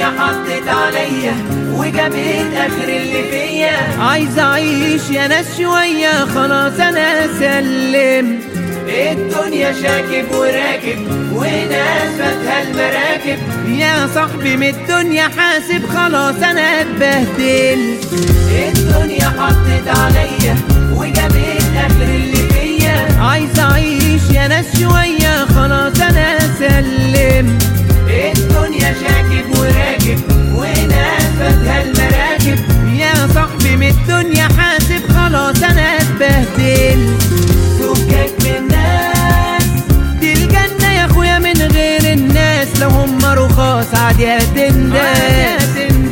الدنيا حطت عليا وجابت اخر اللي فيا عايز اعيش يا ناس شوية خلاص انا سلم الدنيا شاكب وراكب وناس فاتها المراكب يا صاحبي من الدنيا حاسب خلاص انا اتبهدلت الدنيا حطت عليا وجابت اخر اللي فيا عايز اعيش يا ناس شوية خلاص انا سلم الدنيا شاكب وراكب وناس فاتها المراكب يا صاحبي من الدنيا حاسب خلاص انا اتبهدلت فكك من الناس دي الجنة يا اخويا من غير الناس لو هم رخاص عادي هتنداس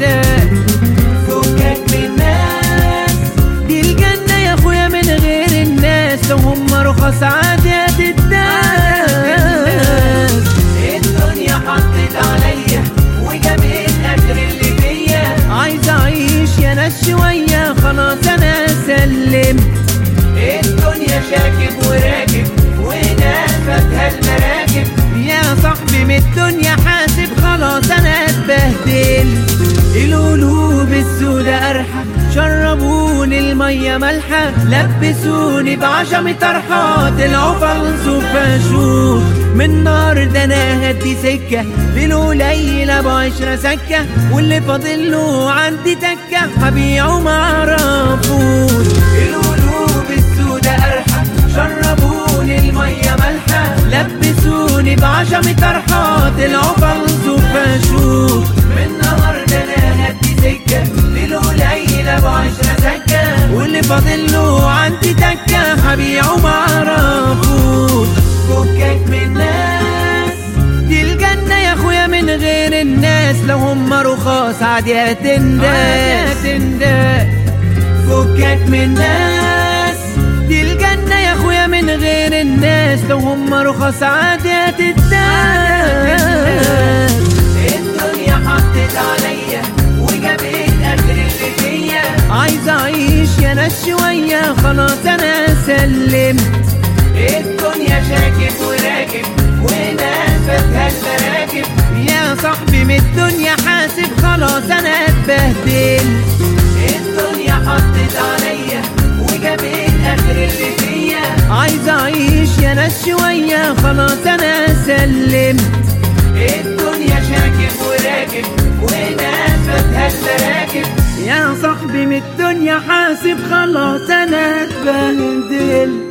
فكك من الناس دي الجنة يا اخويا من غير الناس لو هم رخاص عادي هتنداس الدنيا حطت عليا وجابت اخر اللي فيا عايز اعيش يا ناس شوية خلاص انا سلمت الدنيا شاكب وراكب وناس فاتها المراكب يا صاحبي من الدنيا حاسب خلاص انا اتبهدلت القلوب السودة ارحى شربوني المية مالحة لبسوني بعشم طرحات العفلس فاشوف من نار ده انا هدي سكة للقليل ابو عشرة سكة واللي فاضل له عندي تكة هبيعه معرفوش القلوب السودة ارحى شربوني المية مالحة لبسوني بعشم طرحات العفلس فاشوف من نهار ده انا هدي سكة للقليل ابو عشرة سكة واللي فاضل له عندي تكة هبيعه معرفوش فكك من الناس دي الجنة يا اخويا من غير الناس لو هم رخاص عادي هتنداس فكك من الناس دي الجنة يا اخويا من غير الناس لو هم رخاص عادي هتنداس الدنيا حطت عليا وجابت اخر اللي فيا عايز اعيش يا ناس شوية خلاص انا سلمت الدنيا شاكب وراكب وناس فاتها المراكب يا صاحبي من الدنيا حاسب خلاص انا اتبهدلت الدنيا حطت عليا وجابت اخر اللي فيا عايز اعيش يا ناس شوية خلاص انا سلمت الدنيا شاكب وراكب وناس فاتها المراكب يا صاحبي من الدنيا حاسب خلاص انا اتبهدلت